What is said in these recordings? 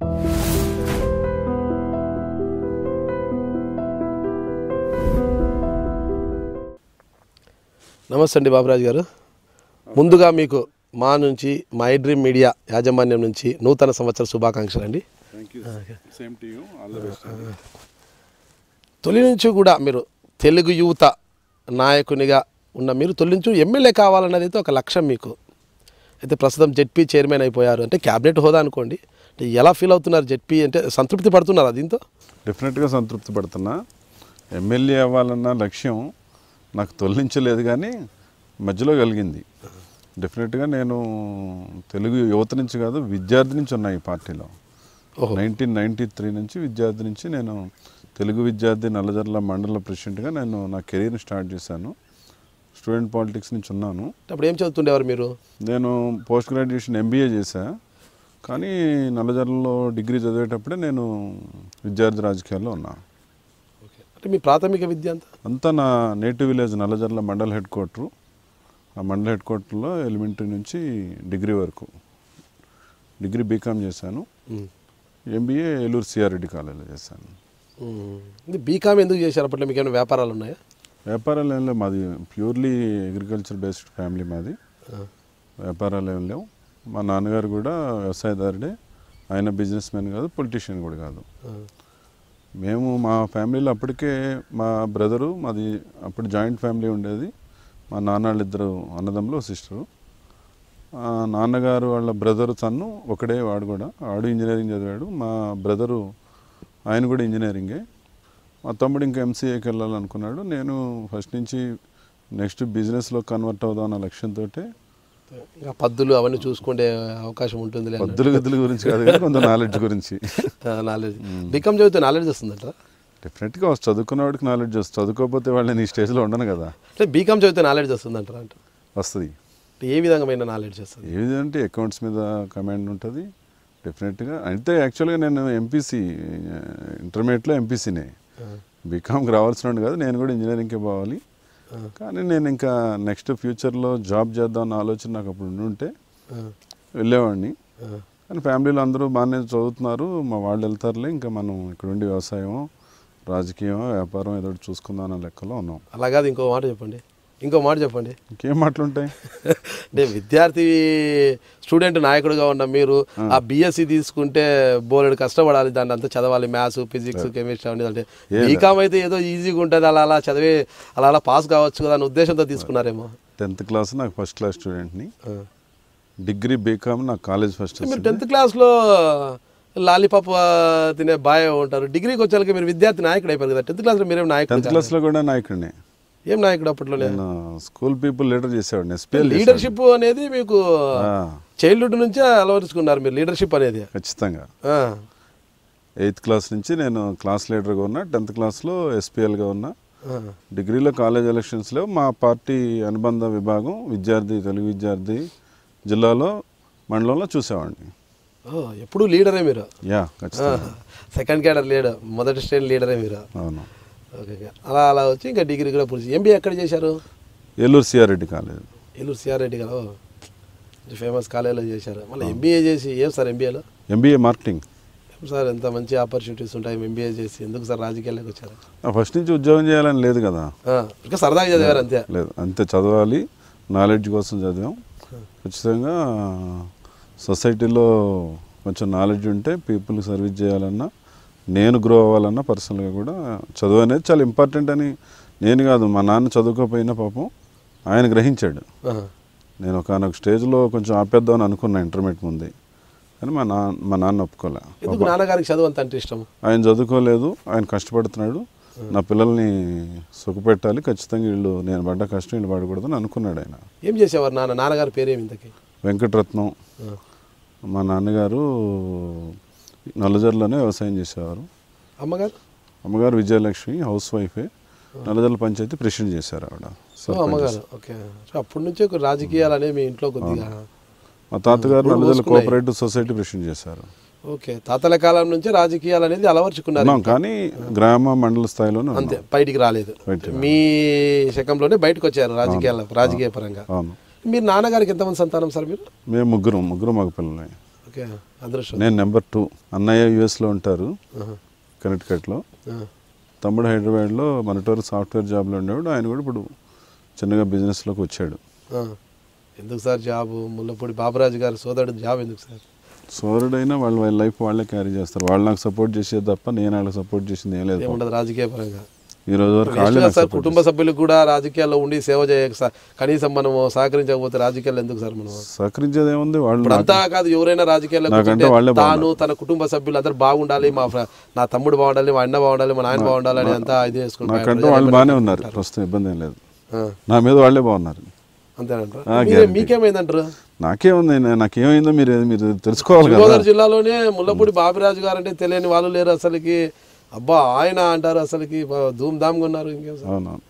నమస్తే అండి బాబురాజు గారు ముందుగా మీకు మా నుంచి మై డ్రీమ్ మీడియా యాజమాన్యం నుంచి నూతన సంవత్సర శుభాకాంక్షలు అండి thank you same to you all the best తొలి నుంచి కూడా మీరు తెలుగు యువత నాయకునిగా ఉన్న మీరు తొలి నుంచి ఎమ్మెల్యే కావాలన్నది అయితే ఒక లక్ష్యం మీకు అయితే ప్రస్తుతం జెడ్పీ చైర్మన్ అయిపోయారు అంటే క్యాబినెట్ హోదా అనుకోండి అంటే ఎలా ఫీల్ అవుతున్నారు జెడ్పీ అంటే సంతృప్తి పడుతున్నారు దీంతో డెఫినెట్గా సంతృప్తి పడుతున్నా ఎమ్మెల్యే అవ్వాలన్న లక్ష్యం నాకు తొలగించలేదు కానీ మధ్యలో కలిగింది డెఫినెట్గా నేను తెలుగు యువత నుంచి కాదు విద్యార్థి నుంచి ఉన్నా ఈ పార్టీలో ఓహో నైన్టీన్ నైంటీ త్రీ నుంచి విద్యార్థి నుంచి నేను తెలుగు విద్యార్థి నల్లజర్ల మండల ప్రెసిడెంట్గా నేను నా కెరీర్ని స్టార్ట్ చేశాను స్టూడెంట్ పాలిటిక్స్ నుంచి ఉన్నాను అప్పుడు ఏం చదువుతుండేవారు మీరు నేను పోస్ట్ గ్రాడ్యుయేషన్ ఎంబీఏ చేశా కానీ నల్లజర్లలో డిగ్రీ చదివేటప్పుడే నేను విద్యార్థి రాజకీయాల్లో ఉన్నా ఓకే అంటే మీ ప్రాథమిక విద్య అంతా అంతా నా native village Nallajerla mandal head quarter ఆ మండల హెడ్ క్వార్టర్లో ఎలిమెంటరీ నుంచి డిగ్రీ వరకు డిగ్రీ బీకామ్ చేశాను ఉమ్. ఎంబీఏ ఏలూరు సిఆర్రెడ్డి కాలేజీలో చేశాను ఉమ్. ఇది బీకామ్ ఎందుకు చేశారు అప్పట్లో మీకు ఏమైనా వ్యాపారాలు ఉన్నాయా వ్యాపారాలు ఏం లేవు మాది ప్యూర్లీ అగ్రికల్చర్ బేస్డ్ ఫ్యామిలీ మాది ఆ. వ్యాపారాలు ఏం లేవు మా నాన్నగారు కూడా వ్యవసాయదారుడే ఆయన బిజినెస్ మ్యాన్ కాదు పొలిటీషియన్ కూడా కాదు ఆ. మేము మా ఫ్యామిలీలో అప్పటికే మా బ్రదరు మాది అప్పుడు జాయింట్ ఫ్యామిలీ ఉండేది మా నాన్న వాళ్ళిద్దరు అన్నదమ్ములు సిస్టరు నాన్నగారు వాళ్ళ బ్రదరు తను ఒకడే వాడు కూడా వాడు ఇంజనీరింగ్ చదివాడు మా బ్రదరు ఆయన కూడా ఇంజనీరింగే మా తమ్ముడు ఇంకా ఎంసీఏకి వెళ్ళాలనుకున్నాడు నేను ఫస్ట్ నుంచి నెక్స్ట్ బిజినెస్లో కన్వర్ట్ అవుదాం అన్న లక్ష్యంతో ఇంకా పద్దులు అవన్నీ చూసుకునే అవకాశం ఉంటుంది పద్దుల గద్దుల గురించి కాదు కానీ కొంత నాలెడ్జ్ గురించి నాలెడ్జ్ బీకామ్ చదివితే నాలెడ్జ్ వస్తుందట డెఫినెట్గా చదువుకున్న వాడికి నాలెడ్జ్ వస్తుంది చదువుకోకపోతే వాళ్ళని ఈ స్టేజ్లో ఉండను కదా అంటే బీకామ్ చదివితే నాలెడ్జ్ వస్తుందంటారా అంటే వస్తుంది అంటే ఏ విధమైన నాలెడ్జ్ వస్తుంది ఏదంటే అకౌంట్స్ మీద కమాండ్ ఉంటుంది డెఫినెట్గా అయితే యాక్చువల్గా నేను ఎంపీసీ ఇంటర్మీడియట్లో ఎంపీసీనే బీకామ్కి రావాల్సిన కాదు నేను కూడా ఇంజనీరింగ్కే పోవాలి కానీ నేను ఇంకా నెక్స్ట్ ఫ్యూచర్లో జాబ్ చేద్దాం అన్న ఆలోచన నాకు అప్పుడు ఉండి ఉంటే వెళ్ళేవాడిని కానీ ఫ్యామిలీలో అందరూ బాగానే చదువుతున్నారు మా వాళ్ళు వెళ్తారులే ఇంకా మనం ఇక్కడ ఉండి వ్యవసాయం రాజకీయం వ్యాపారం ఏదో ఒకటి చూసుకుందాం అన్న లెక్కలో ఉన్నాం అలా కాదు ఇంకో మాట చెప్పండి ఇంకో మాట చెప్పండి ఇంకేం మాటలుంటాయి అంటే విద్యార్థి స్టూడెంట్ నాయకుడిగా ఉన్న మీరు ఆ బిఎస్సి తీసుకుంటే బోలెడు కష్టపడాలి దాన్ని అంతా చదవాలి మ్యాథ్స్ ఫిజిక్స్ కెమిస్ట్రీ అవన్నీ అంటే బీకామ్ అయితే ఏదో ఈజీగా ఉంటుంది అలా అలా చదివి అలా అలా పాస్ కావచ్చు కదా అనే ఉద్దేశంతో తీసుకున్నారేమో టెన్త్ క్లాస్ నాకు ఫస్ట్ క్లాస్ స్టూడెంట్ని ఆ. డిగ్రీ బీకామ్ నాకు కాలేజ్ ఫస్ట్ మీరు టెన్త్ క్లాస్లో లాలీపాప్ ఆ, తినే బాయ్ ఉంటారు డిగ్రీకి వచ్చేసరికి మీరు విద్యార్థి నాయకుడు అయిపోయారు కదా టెన్త్ క్లాస్లో మీరేం నాయకుడు టెన్త్ క్లాస్లో కూడా నాయకుడిని ఏం నాయకుడు అప్పట్లో నేను స్కూల్ పీపుల్ లీడర్ చేసేవాడిని ఎస్పీఎల్ లీడర్షిప్ అనేది మీకు చైల్డ్హుడ్ నుంచే అలవరుచుకున్నారు మీరు లీడర్షిప్ అనేది ఖచ్చితంగా ఆ, ఎయిత్ క్లాస్ నుంచి నేను క్లాస్ లీడర్గా ఉన్నా టెన్త్ క్లాస్లో ఎస్పీఎల్గా ఉన్నా ఆ. డిగ్రీలో కాలేజ్ ఎలక్షన్స్లో మా పార్టీ అనుబంధ విభాగం విద్యార్థి తెలుగు విద్యార్థి జిల్లాలో మండలంలో చూసేవాడిని ఓ ఎప్పుడు లీడరే మీరు యా ఖచ్చితంగా సెకండ్ క్యాడర్ లీడర్ మొదటి స్టేజ్ లీడరే మీరు అవును ఓకే ఓకే. అలా అలా వచ్చి ఇంకా డిగ్రీ కూడా పూర్తి ఎంబీఏ ఎక్కడ చేశారు ఏలూరు సిఆర్రెడ్డి కాలేజ్ ఏలూరు సిఆర్ రెడ్డి గారు ఫేమస్ కాలేజీలో చేశారు మళ్ళీ ఎంబీఏ చేసి ఏం సార్ ఎంబీఏలో ఎంబీఏ మార్కెటింగ్ ఏం సార్ ఎంత మంచి ఆపర్చునిటీస్ ఉంటాయి ఎంబీఏ చేసి ఎందుకు సార్ రాజకీయాల్లోకి వచ్చారు ఫస్ట్ నుంచి ఉద్యోగం చేయాలని లేదు కదా ఆ, ఇంకా సరదాగా చదివారు అంతే లేదు అంతే చదవాలి నాలెడ్జ్ కోసం చదివాం ఖచ్చితంగా సొసైటీలో కొంచెం నాలెడ్జ్ ఉంటే పీపుల్కి సర్వీస్ చేయాలన్నా నేను గ్రో అవ్వాలన్నా పర్సనల్గా కూడా చదువు అనేది చాలా ఇంపార్టెంట్ అని నేను కాదు మా నాన్న చదువుకోపోయినా పాపం ఆయన గ్రహించాడు ఆహా. నేను ఒకనొక స్టేజ్లో కొంచెం ఆపేద్దామని అనుకున్నా ఇంటర్మీడియట్ ముందే కానీ మా నాన్న మా నాన్న ఒప్పుకోలే ఎందుకు నాన్నగారికి చదువు అంత అంటే ఇష్టం ఆయన చదువుకోలేదు ఆయన కష్టపడుతున్నాడు నా పిల్లల్ని సుఖపెట్టాలి ఖచ్చితంగా వీళ్ళు నేను పడ్డ కష్టం వీళ్ళు పడకూడదని అనుకున్నాడు ఆయన ఏం చేసేవారు నాన్న నాన్నగారి పేరేమి ఇంతకి వెంకటరత్నం ఆ. మా నాన్నగారు నల్లజర్లోనే వ్యవసాయం చేసేవారు అమ్మగారు అమ్మగారు విజయలక్ష్మి హౌస్ వైఫే నల్లజర్ల పంచాయతీ ప్రెసిడెంట్ చేశారు ఆవిడ ఓ, సర్పంచ్. అమ్మగారు ఓకే సో అప్పటి నుంచే ఒక రాజకీయాలు అనేవి మీ ఇంట్లో కొద్దిగా మా తాతగారు రూల్ నల్లజర్ల పోసుకున్నాయి. కోఆపరేటివ్ సొసైటీ ప్రెసిడెంట్ చేశారు ఓకే తాతల కాలం నుంచే రాజకీయాలు అనేది అలవర్చుకున్నారు ఉన్నాం కానీ గ్రామ మండల స్థాయిలోనే ఉన్నాం. అంతే బయటికి రాలేదు బయటికి మీ శకంలోనే బయటకు వచ్చారు రాజకీయాల రాజకీయ పరంగా అవును మీరు నాన్నగారికి ఎంతమంది సంతానం సార్ మీరు మేము ముగ్గురం ముగ్గురు మగ పిల్లలే ఓకే అదృష్టం నేను నెంబర్ టూ అన్నయ్య యుఎస్లో ఉంటారు ఆహా. కనెక్టికట్లో ఆ. తమ్ముడు హైదరాబాద్లో మనటోరు సాఫ్ట్వేర్ జాబ్లో ఉండేవాడు ఆయన కూడా ఇప్పుడు చిన్నగా బిజినెస్లోకి వచ్చాడు ఆ. ఎందుకు సార్ జాబ్ ముల్లపూడి బాబురాజు గారు సోదరుడు జాబ్ ఎందుకు సార్ సోదరుడైనా వాళ్ళ వాళ్ళ లైఫ్ వాళ్ళే క్యారీ చేస్తారు వాళ్ళు నాకు సపోర్ట్ చేసేది తప్ప నేను వాళ్ళకి సపోర్ట్ చేసింది ఏం లేదు ఏముండదు రాజకీయ పరంగా ఈ రోజు వరకు వేస్ట్ వాళ్ళే కదా నాకు సార్ support కుటుంబ సభ్యులకు కూడా రాజకీయాల్లో ఉండి సేవ చేయక సార్ కనీసం మనం సహకరించకపోతే రాజకీయాల్లో ఎందుకు సార్ మనం చేస్తారు. సహకరించేది ఏముంది వాళ్ళు ఇప్పుడు నాకు- అంతా కాదు ఎవరైనా రాజకీయాల్లో నాకంటే కూర్చుంటే వాళ్ళే తాను తన కుటుంబ సభ్యులు అందరూ బాగుండాలి మా ఫ్ర- నా తమ్ముడు బాగుండాలి మా అన్న బాగుండాలి మా నాయన బాగుండాలి అని అంతా ఇది నాకంటే వాళ్ళు బాగానే ఉన్నారు ప్రస్తుతం ఇబ్బంది ఏం లేదు ఆ, నా మీద వాళ్ళే బాగున్నారు అంతేనంటారా ఆ, మీరే- guarantee. మీకేమైందంటారు నాకేముంది నే- నాకేమైందో మీరు మీరు తెలుసుకోవాలి కదా గోదావరి జిల్లాలోనే ముల్లపూడి బాపిరాజు గారు అంటే తెలియని వాళ్ళు లేరు అసలుకి అబ్బా ఆయన అంటారు అసలుకి ధూమ్ ధామ్గా ఉన్నారు ఇంకేం సార్ అవునవును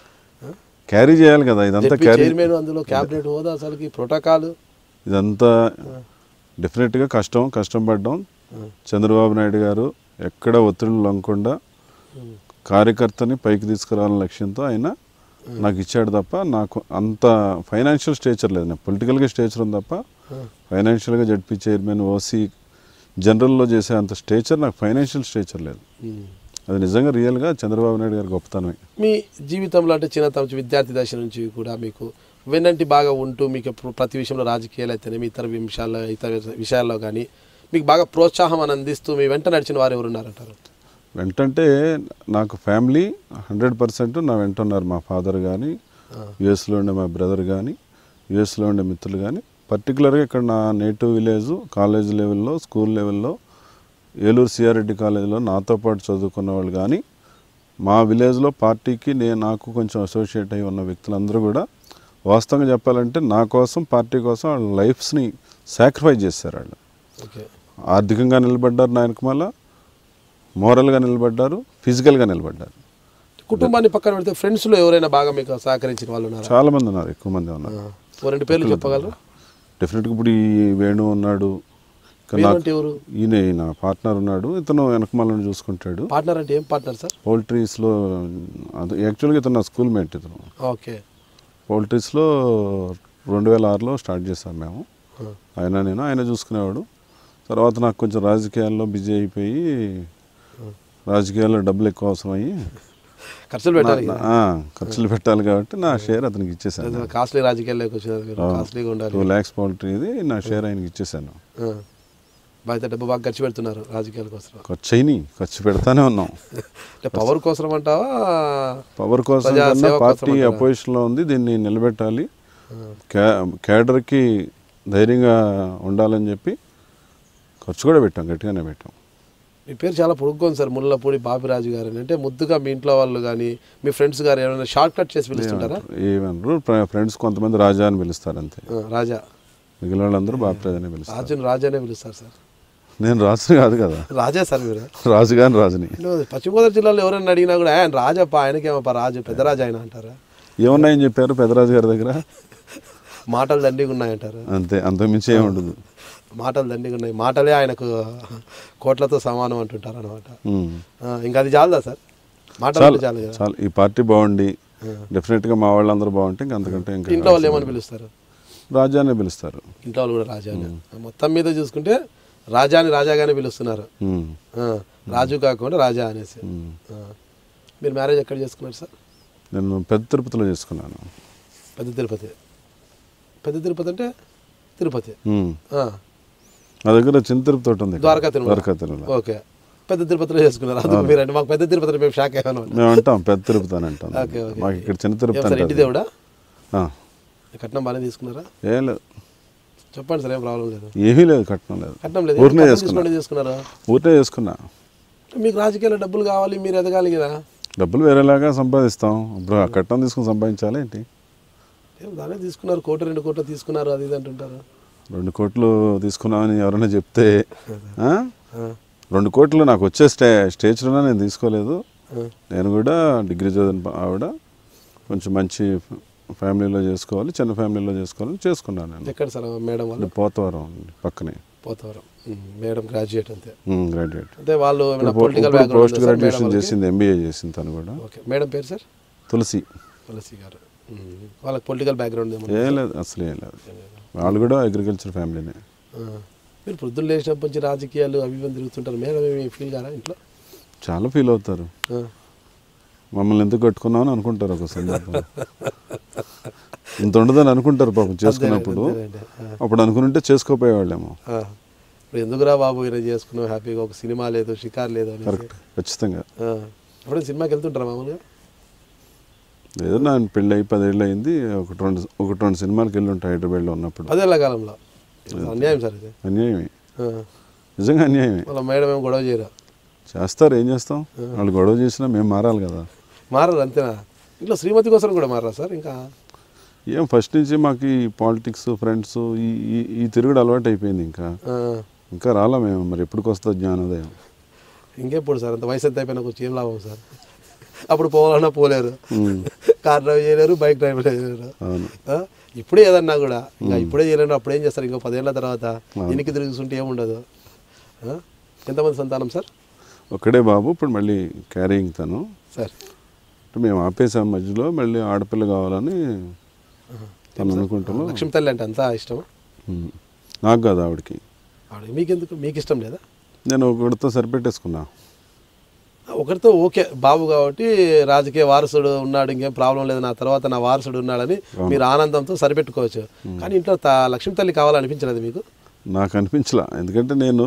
క్యారీ చేయాలి కదా ఇదంతా జెడ్పీ క్యారీ చైర్మన్ అందులో క్యాబినెట్ హోదా అసలుకి ప్రోటోకాల్ ఇదంతా డెఫినెట్గా కష్టం కష్టం పడ్డాం చంద్రబాబు నాయుడు గారు ఎక్కడ ఒత్తిడి లొంగకుండా కార్యకర్తని పైకి తీసుకురావాలనే లక్ష్యంతో ఆయన నాకు ఇచ్చాడు తప్ప నాకు అంత ఫైనాన్షియల్ స్టేచర్ లేదు నాకు పొలిటికల్గా స్టేచర్ ఉంది తప్ప ఫైనాన్షియల్గా జడ్పీ చైర్మన్ ఓసీ జనరల్లో చేసే అంత స్టేచర్ నాకు ఫైనాన్షియల్ స్టేచర్ లేదు అది నిజంగా రియల్గా చంద్రబాబు నాయుడు గారి గొప్పతనమే మీ జీవితంలో అంటే చిన్నతనం నుంచి విద్యార్థి దశ నుంచి కూడా మీకు వెన్నంటి బాగా ఉంటూ మీకు ఎప్పుడు ప్రతి విషయంలో రాజకీయాలు అయితేనేమి ఇతర విషయాల్లో ఇతర విషయాల్లో కానీ మీకు బాగా ప్రోత్సాహం అని అందిస్తూ మీ వెంట నడిచిన వారు ఎవరు ఉన్నారంటారు వెంటంటే నాకు ఫ్యామిలీ హండ్రెడ్ పర్సెంట్ నా వెంట ఉన్నారు మా ఫాదర్ కానీ యుఎస్లో ఉండే మా బ్రదర్ కానీ యుఎస్లో ఉండే మిత్రులు కానీ పర్టికులర్గా ఇక్కడ నా నేటివ్ విలేజ్ కాలేజ్ లెవెల్లో స్కూల్ లెవెల్లో ఏలూరు సిఆర్రెడ్డి కాలేజీలో నాతో పాటు చదువుకున్న వాళ్ళు కానీ మా విలేజ్లో పార్టీకి నేను నాకు కొంచెం అసోసియేట్ అయి ఉన్న వ్యక్తులందరూ కూడా వాస్తవంగా చెప్పాలంటే నా కోసం పార్టీ కోసం వాళ్ళ లైఫ్స్ని సాక్రిఫైస్ చేశారు వాళ్ళు ఓకే ఆర్థికంగా నిలబడ్డారు నా వెనకమాల మోరల్గా నిలబడ్డారు ఫిజికల్గా నిలబడ్డారు కుటుంబాన్ని పక్కన పెడితే ఫ్రెండ్స్లో ఎవరైనా బాగా మీకు సహకరించిన వాళ్ళు ఉన్నారా చాలా మంది ఉన్నారు ఎక్కువ మంది ఉన్నారు ఆ. ఓ రెండు పేర్లు చెప్పగలరు డెఫినెట్గా ఇప్పుడు ఈ వేణు ఉన్నాడు ఇంకా వేణు నాకు అంటే ఎవరు ఈయన ఈయన పార్ట్నర్ ఉన్నాడు ఇతను వెనకమాలను చూసుకుంటాడు పార్ట్నర్ అంటే ఏం పార్ట్నర్ సార్ పౌల్ట్రీస్లో అది యాక్చువల్గా ఇతను నా స్కూల్ మేట్ ఇతను ఓకే పౌల్ట్రీస్లో రెండు వేల ఆరులో స్టార్ట్ చేశాం మేము ఆ. ఆయన నేను ఆయన చూసుకునేవాడు తర్వాత నాకు కొంచెం రాజకీయాల్లో బిజీ అయిపోయి రాజకీయాల్లో డబ్బులు ఎక్కువ అవసరమయ్యి ఖర్చులు పెట్టాలి నా- ఆ, ఖర్చులు పెట్టాలి కాబట్టి నా షేర్ అతనికి ఇచ్చేసాను కాస్ట్లీ రాజకీయాల్లోకి వచ్చినారు మీరు కాస్ట్లీగా ఉండాలి టూ ల్యాక్స్ పౌల్ట్రీది నా షేర్ ఆయనకి ఇచ్చేసాను ఆ. బాగా డబ్బు బాగా ఖర్చు పెడుతున్నారు రాజకీయాల కోసం ఖర్చు అయినాయి ఖర్చు పెడతానే ఉన్నాం అంటే పవర్ కోసం అంటావా పవర్ కోసం ప్రజా కన్నా సేవ కోసం పార్టీ అంటారా? అపోజిషన్లో ఉంది దీన్ని నిలబెట్టాలి ఆ. క్యా క్యాడర్కి ధైర్యంగా ఉండాలని చెప్పి ఖర్చు కూడా పెట్టాం గట్టిగానే పెట్టాం మీ పేరు చాలా పొడుగ్గా సార్ ముల్లపూడి బాపిరాజు గారు అని అంటే ముద్దుగా మీ ఇంట్లో వాళ్ళు కానీ మీ ఫ్రెండ్స్ గారు ఏమైనా షార్ట్ కట్ చేసి పిలుస్తుంటారా ఏమన్నారు ఫ్రెండ్స్ కొంతమంది రాజా అని పిలుస్తారు అంతే ఆ, రాజా మిగిలిన వాళ్ళందరూ బాప్రాజ్ అని పిలుస్తారు రాజుని రాజానే పిలుస్తారు సార్ నేను రాజు కాదు కదా రాజా సార్ మీరు రాజు గాని రాజుని ఇల్లు పశ్చిమ గోదావరి జిల్లాలో ఎవరైనా అడిగినా కూడా ఆయన రాజప్ప ఆయనకేమప్ప రాజు పెద్ద రాజు ఆయన అంటారా ఏమున్నాయని చెప్పారు పెద్దరాజు గారి దగ్గర మాటలు దండిగా ఉన్నాయంటారు అంతే అంతకుమించి ఏమి ఉండదు మాటలు దండిగా ఉన్నాయి మాటలే ఆయనకు కోట్లతో సమానం అంటుంటారు అనమాట ఉమ్. ఇంకా అది చాలదా సార్ మాటలు చాలు చాలు కదా చాలు ఈ పార్టీ బాగుండి డెఫినెట్గా మా వాళ్ళందరూ బాగుంటే ఇంకా అంతకంటే ఇంకా ఇంట్లో వాళ్ళు ఏమని పిలుస్తారు రాజానే పిలుస్తారు ఇంట్లో వాళ్ళు కూడా రాజానే మొత్తం మీద చూసుకుంటే రాజాని రాజాగానే పిలుస్తున్నారు ఉమ్. ఆ, రాజు కాకుండా రాజా అనేసి ఉమ్. ఆ. మీరు మ్యారేజ్ ఎక్కడ చేసుకున్నారు సార్ నేను పెద్ద తిరుపతిలో చేసుకున్నాను పెద్ద తిరుపతి పెద్ద తిరుపతి అంటే తిరుపతి ఉమ్. ఆ, నా దగ్గర చిన్న తిరుపతి ఒకటి ఉంది ఇక్కడ. ద్వారకా తిరుమల. ద్వారకా తిరుమల ఓకే పెద్ద తిరుపతిలో చేసుకున్నారు అందుకు మీరు అంటే మాకు పెద్ద తిరుపతి మేము షాక్ అయ్యాను మేము అంటాం పెద్ద తిరుపతి అని అంటాం ఓకే, ఓకే. మాకు ఇక్కడ చిన్న తిరుపతి ఏం సార్ ఇంటి అంటారు దేవుడా ఆ. కట్నం బాగానే తీసుకున్నారా ఏం లేదు చెప్పండి సార్ ఏం ప్రాబ్లం లేదు ఏమీ లేదు కట్నం లేదు కట్నం లేదు ఊరినే కట్నం చేసుకున్నా తీసుకోండి తీసుకున్నారా ఊరినే చేసుకున్నా మీకు రాజకీయాల్లో డబ్బులు కావాలి మీరు ఎదగాలి కదా డబ్బులు వేరేలాగా సంపాదిస్తాం ఇప్పుడు ఆ కట్నం తీసుకుని సంపాదించాలి ఏంటి ఏం దానే తీసుకున్నారు కోటి రెండు కోట్లు తీసుకున్నారు అది ఇది అంటుంటారు రెండు కోట్లు తీసుకున్నామని ఎవరైనా చెప్తే ఆ? ఆ, రెండు కోట్లు నాకు వచ్చే స్టే స్టేజ్లోనే నేను తీసుకోలేదు ఆ, నేను కూడా డిగ్రీ చదివిన ప- ఆవిడ కొంచెం మంచి ఫ్యామిలీలో చేసుకోవాలి చిన్న ఫ్యామిలీలో చేసుకోవాలని చేసుకున్నాను నేను ఎక్కడ సార్ మేడం వాళ్ళు పోతవరం పక్కనే పోతవరం ఉమ్, మేడం గ్రాడ్యుయేట్ అంతే గ్రాడ్యుయేట్ అంటే వాళ్ళు ఏమైనా ఇప్పుడు పొలిటికల్ ఇప్పుడు బ్యాక్గ్రౌండ్ పోస్ట్ గ్రాడ్యుయేషన్ చేసింది ఎంబీఏ చేసింది తను కూడా ఓకే మేడం పేరు సార్ తులసి తులసి గారు ఉమ్, వాళ్ళకి పొలిటికల్ బ్యాక్గ్రౌండ్ ఏమన్నా ఏం లేదు అసలు ఏం లేదు వాళ్ళు కూడా అగ్రికల్చర్ ఫ్యామిలీనే ఆ. మీరు పొద్దున్న లేచినప్పటి నుంచి రాజకీయాలు అవి ఇవి అని తిరుగుతుంటారు మేడం ఏమి ఫీల్ కారా ఇంట్లో చాలా ఫీల్ అవుతారు ఆ. మమ్మల్ని ఎందుకు కట్టుకున్నామని అనుకుంటారు ఒక సందర్భం ఇంత ఉండదని అనుకుంటారు పాపం చేసుకున్నప్పుడు అంతేనండి. ఆ. అప్పుడు అనుకుంటే చేసుకోపోయేవాళ్ళేమో ఆ. ఇప్పుడు ఎందుకురా బాబు ఇలా చేసుకున్నావు హ్యాపీగా ఒక సినిమా లేదు షికార్ లేదు అని కరెక్ట్ ఖచ్చితంగా అప్పుడు సినిమాకి వెళ్తుంటారా మామూలుగా ఏదో నా పెళ్ళి అయి పదేళ్ళు అయింది ఒకటి రెండు ఒకటి రెండు సినిమాలకు వెళ్ళి ఉంటాయి హైదరాబాద్లో ఉన్నప్పుడు పదేళ్ల కాలంలో అన్యాయం సార్ ఇది అన్యాయమే ఆ. నిజంగా అన్యాయమే వాళ్ళ మేడం ఏం గొడవ చేయరా చేస్తారు ఏం చేస్తాం వాళ్ళు గొడవ చేసినా మేము మారాలి కదా మారరు అంతేనా ఇంట్లో శ్రీమతి కోసం కూడా మారా సార్ ఇంకా ఏం ఫస్ట్ నుంచి మాకు ఈ పాలిటిక్స్ ఫ్రెండ్స్ ఈ ఈ- ఈ తిరుగుడు అలవాటు అయిపోయింది ఇంకా ఆ. ఇంకా రాలా మేము మరి ఎప్పటికి వస్తుంది జ్ఞానోదయం ఇంకెప్పుడు సార్ అంత వయసు ఎంత అయిపోయినా కొంచెం ఏం లాభం సార్ అప్పుడు పోవాలన్నా పోలేరు ఉమ్, కార్ డ్రైవ్ చేయలేరు బైక్ డ్రైవ్ చేయలేరు అవును ఆ? ఇప్పుడే ఏదన్నా కూడా ఇంకా ఇప్పుడే చేయలేరు అప్పుడు ఏం చేస్తారు ఇంకో పదేళ్ల తర్వాత ఎనికి తిరుగుతుంటే ఏముండదు ఆ? ఎంతమంది సంతానం సార్ ఒక్కడే బాబు ఇప్పుడు మళ్ళీ క్యారింగ్ తను సార్ అంటే మేము ఆపేసాం మధ్యలో మళ్ళీ ఆడపిల్ల కావాలని తను అనుకుంటున్నాం లక్ష్మీ తల్లి అంటే అంతా ఇష్టమా ఉమ్. నాకు కాదు ఆవిడకి ఆవిడ మీకెందుకు మీకు ఇష్టం లేదా నేను ఒకటితో సరిపెట్టేసుకున్నా ఒకరితో ఓకే బాబు కాబట్టి రాజకీయ వారసుడు ఉన్నాడు ఇంకేం ప్రాబ్లం లేదు నా తర్వాత నా వారసుడు ఉన్నాడని మీరు ఆనందంతో సరిపెట్టుకోవచ్చు కానీ ఇంట్లో త- లక్ష్మీ తల్లి కావాలనిపించలేదు మీకు నాకు అనిపించలా ఎందుకంటే నేను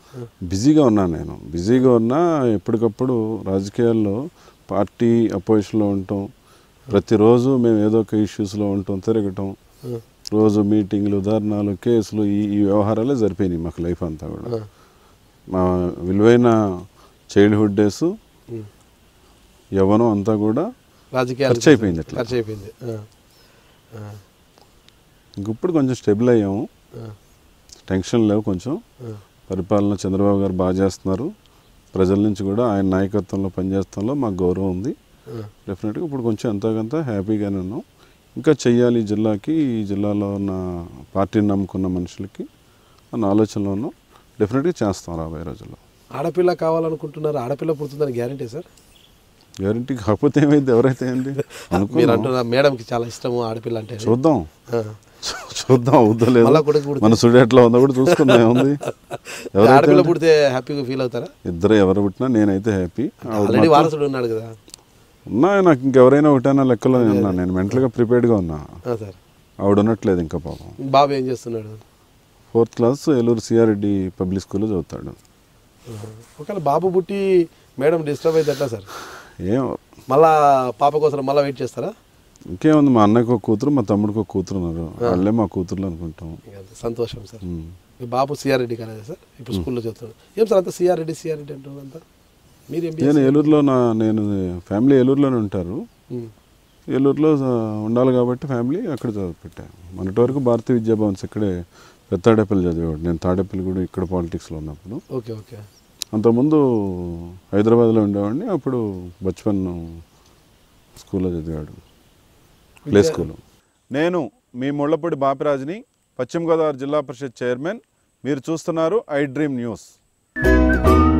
బిజీగా ఉన్నాను నేను బిజీగా ఉన్నా ఎప్పటికప్పుడు రాజకీయాల్లో పార్టీ అపోజిషన్లో ఉంటాం ప్రతిరోజు మేము ఏదో ఒక ఇష్యూస్లో ఉంటాం తిరగటం ఆ, రోజు మీటింగ్లు ధర్నాలు కేసులు ఈ ఈ వ్యవహారాలే సరిపోయినాయి మాకు లైఫ్ అంతా కూడా ఆ, మా విలువైన చైల్డ్హుడ్ డేస్ ఉమ్. యవ్వనం అంతా కూడా రాజకీయాలు ఖర్చు అయిపోయింది అట్లా. ఖర్చు అయిపోయింది ఆ, ఆ, ఇంకప్పుడు కొంచెం స్టెబుల్ అయ్యాము ఆ, టెన్షన్ లేవు కొంచెం ఆ. పరిపాలన చంద్రబాబు గారు బాగా చేస్తున్నారు ప్రజల నుంచి కూడా ఆయన నాయకత్వంలో పనిచేస్తాంలో మాకు గౌరవం ఉంది ఆ. డెఫినెట్గా ఇప్పుడు కొంచెం ఎంతోకంత హ్యాపీగానే ఉన్నాం ఇంకా చెయ్యాలి ఈ జిల్లాకి ఈ జిల్లాలో ఉన్న పార్టీని నమ్ముకున్న మనుషులకి అన్న ఆలోచనలో ఉన్నాం డెఫినెట్గా చేస్తాం రాబోయే రోజుల్లో ఆడపిల్ల కావాలనుకుంటున్నారు ఆడపిల్ల పుడుతుందని గ్యారంటీ సార్ గ్యారంటీ కాకపోతే ఏమైంది ఎవరైతే ఏంటి మీరు అనుకున్నాం అంటున్నారు మేడంకి చాలా ఇష్టము ఆడపిల్ల అంటే చూద్దాం ఆ. చూ- చూద్దాం అవుతలేదు మళ్ళా కొడుకు పుడితే- మన సుడి ఎట్లా ఉందో కూడా చూసుకుందాం ఏముంది ఎవరైతే ఆడపిల్ల పుడితే హ్యాపీగా ఫీల్ అవుతారా ఇద్దరు ఎవరు పుట్టినా నేనైతే హ్యాపీ ఆల్రెడీ వారసుడు ఉన్నాడు కదా ఉన్నా నాకు ఇంకెవరైనా ఒకటైనా లెక్కలో ఉన్నా నేను మెంటల్గా ప్రిపేర్డ్గా ఉన్నా ఆ, సార్ ఆవిడ ఉన్నట్లేదు ఇంకా పాపం బాబు ఏం చేస్తున్నాడు fourth class Eluru CR Reddy public స్కూల్లో చదువుతాడు ఆహా. ఒకవేళ బాబు పుట్టి మేడం డిస్టర్బ్ అయితే ఎట్లా సార్ ఏం మళ్ళా పాప కోసం మళ్ళీ వెయిట్ చేస్తారా ఇంకేముంది మా అన్నకి ఒక కూతురు మా తమ్ముడికి ఒక కూతురు ఉన్నారు వాళ్ళే మా కూతుర్లు అనుకుంటాం ఇక అంతే. సంతోషం సార్ ఉమ్. మీ బాబు సిఆర్ రెడ్డి కాలేదా సార్ ఇప్పుడు స్కూల్లో చదువుతున్నాడు ఏం సార్ అంతా సిఆర్ రెడ్డి సిఆర్ రెడ్డి అంటున్నారు అంతా మీరు ఏం నేను ఏలూరులో నా నేను ఫ్యామిలీ ఏలూరులోనే ఉంటారు ఏలూరులో ఆ, ఉండాలి కాబట్టి ఫ్యామిలీ అక్కడ చదివిపెట్టాను మొన్నటి వరకు భారతీయ విద్యాభవన్స్ ఇక్కడే పెద్ద తాడేపల్లి చదివేవాడు నేను తాడేపల్లి కూడా ఇక్కడ పాలిటిక్స్లో ఉన్నప్పుడు ఓకే ఓకే అంతకుముందు హైదరాబాద్లో ఉండేవాడిని అప్పుడు బచ్పన్ స్కూల్లో చదివాడు ప్లే స్కూల్ నేను మీ ముళ్ళపూడి బాపిరాజుని పశ్చిమ గోదావరి జిల్లా పరిషత్ చైర్మన్ మీరు చూస్తున్నారు ఐ డ్రీమ్ న్యూస్